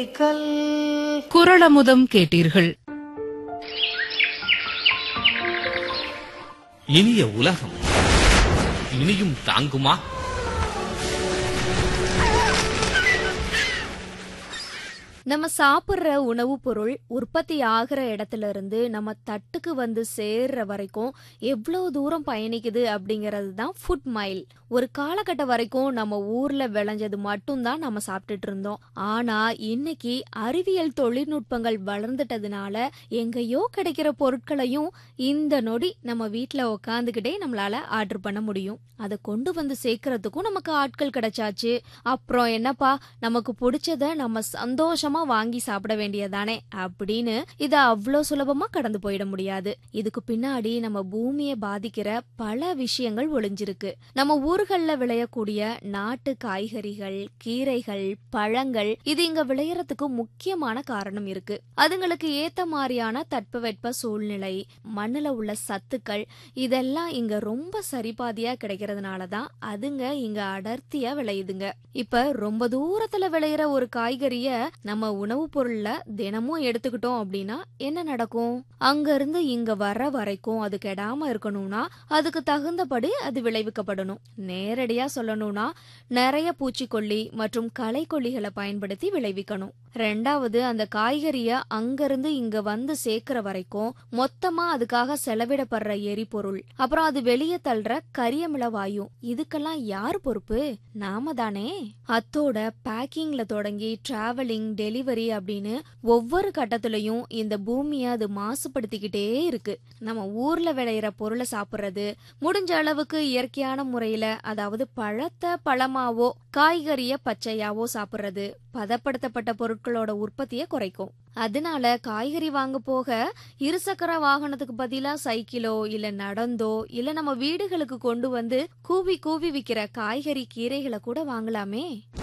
குரளமுதம் கேட்டீர்கள் இனிய உலகம் இனியும் தாங்குமா நம்ம சாப்பிடுற உணவுப் பொருள் உற்பத்தி ஆகிற இடத்துல இருந்து நம்ம தட்டுக்கு வந்து சேர்ற வரைக்கும் எவ்வளோ தூரம் பயணிக்குது அப்படிங்கிறது தான் ஃபுட் மைல் ஒரு காலகட்டம் வரைக்கும் நம்ம ஊர்ல விளைஞ்சது மட்டும்தான் நம்ம சாப்பிட்டுட்டு இருந்தோம் ஆனா இன்னைக்கு அறிவியல் தொழில்நுட்பங்கள் வளர்ந்துட்டதுனால எங்கேயோ கிடைக்கிற பொருட்களையும் இந்த நொடி நம்ம வீட்ல உக்காந்துக்கிட்டே நம்மளால ஆர்டர் பண்ண முடியும் அதை கொண்டு வந்து சேர்க்கறதுக்கும் நமக்கு ஆட்கள் கிடைச்சாச்சு அப்புறம் என்னப்பா நமக்கு பிடிச்சத நம்ம சந்தோஷமா வாங்கி சாப்பிட வேண்டியதானே அப்படின்னு இத அவ்வளோ சுலபமா கடந்து போயிட முடியாது இதுக்கு பின்னாடி நம்ம பூமியை பாதிக்கிற பல விஷயங்கள் ஒளிஞ்சிருக்கு நம்ம ஊர்கள்ல விளையக்கூடிய நாட்டு காய்கறிகள் கீரைகள் பழங்கள் இது இங்க விளையறதுக்கு முக்கியமான காரணம் இருக்கு அதுங்களுக்கு ஏத்த மாதிரியான தட்பவெட்ப சூழ்நிலை மண்ணுல உள்ள சத்துக்கள் இதெல்லாம் இங்க ரொம்ப சரிபாதியா கிடைக்கிறதுனால தான் அதுங்க இங்க அடர்த்தியா விளையுதுங்க இப்ப ரொம்ப தூரத்துல விளையிற ஒரு காய்கறிய நம்ம உணவுப் பொருள்ல தினமும் எடுத்துக்கிட்டோம் அப்படின்னா என்ன நடக்கும் அங்க இருந்து இங்க வர்ற வரைக்கும் அது கெடாம இருக்கணும்னா அதுக்கு தகுந்தபடி அது விளைவிக்கப்படணும் நேரடியா சொல்லணும்னா நிறைய பூச்சிக்கொல்லி மற்றும் களைக்கொல்லிகளை பயன்படுத்தி விளைவிக்கணும் ரெண்டாவது அந்த காய்கறிய அங்கிருந்து இங்க வந்து சேர்க்கிற வரைக்கும் மொத்தமா அதுக்காக செலவிடப்படுற எரிபொருள் அப்புறம் அது வெளியே தள்ளுற கரியமில வாயு இதுக்கெல்லாம் யார் பொறுப்பு நாம தானே அத்தோட பேக்கிங்ல தொடங்கி டிராவலிங் டெலிவரி அப்படின்னு ஒவ்வொரு கட்டத்திலையும் இந்த பூமியை அது மாசுபடுத்திக்கிட்டே இருக்கு நம்ம ஊர்ல விளையிற பொருளை சாப்பிடுறது முடிஞ்ச அளவுக்கு இயற்கையான முறையில அதாவது பழத்தை பழமாவோ காய்கறிய பச்சையாவோ சாப்பிடுறது பதப்படுத்தப்பட்ட பொருட்களோட உற்பத்தியை குறைக்கும் அதனால காய்கறி வாங்க போக இருசக்கர வாகனத்துக்கு பதிலா சைக்கிளோ இல்ல நடந்தோ இல்ல நம்ம வீடுகளுக்கு கொண்டு வந்து கூவி கூவி விக்கிற காய்கறி கீரைகளை கூட வாங்கலாமே